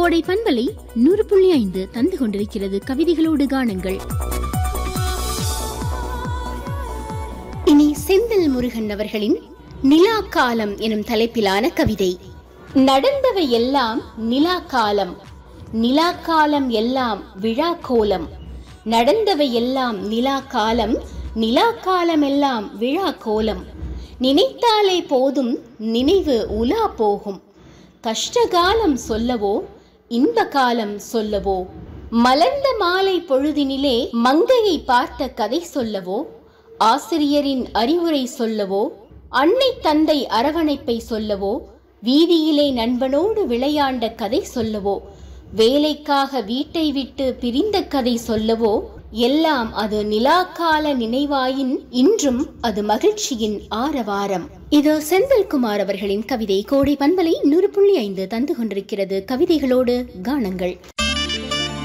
கோடை பண்பலை நூறு புள்ளி ஐந்து தந்து கொண்டிருக்கிறது கவிதைகளோடு காணுங்கள் இனி செந்தில் முருகன் அவர்களின் நிலா காலம் எனும் தலைப்பிலான கவிதை நடந்தவை எல்லாம் நிலா காலம் நிலா காலம் எல்லாம் விழா கோலம் நடந்தவை எல்லாம் நிலா காலம் நிலா காலம் எல்லாம் விழா கோலம் நினைத்தாலே போதும் நினைவு உலா போகும் கஷ்டகாலம் சொல்லவோ இன்ப காலம் சொல்லவோ மலர்ந்த மாலை பொழுதினிலே மங்கையை பார்த்த கதை சொல்லவோ ஆசிரியரின் அறிவுரை சொல்லவோ அன்னை தந்தை அரவணைப்பை சொல்லவோ வீதியிலே நண்பனோடு விளையாண்ட கதை சொல்லவோ வேலைக்காக வீட்டை விட்டு பிரிந்த கதை சொல்லவோ எல்லாம் அது நிலாக்கால நினைவாயின் இன்றும் அது மகிழ்ச்சியின் ஆரவாரம் இது செந்தில்குமார் அவர்களின் கவிதை கோடை பண்பலை நூறு புள்ளி ஐந்து தந்து கொண்டிருக்கிறது கவிதைகளோடு கானங்கள்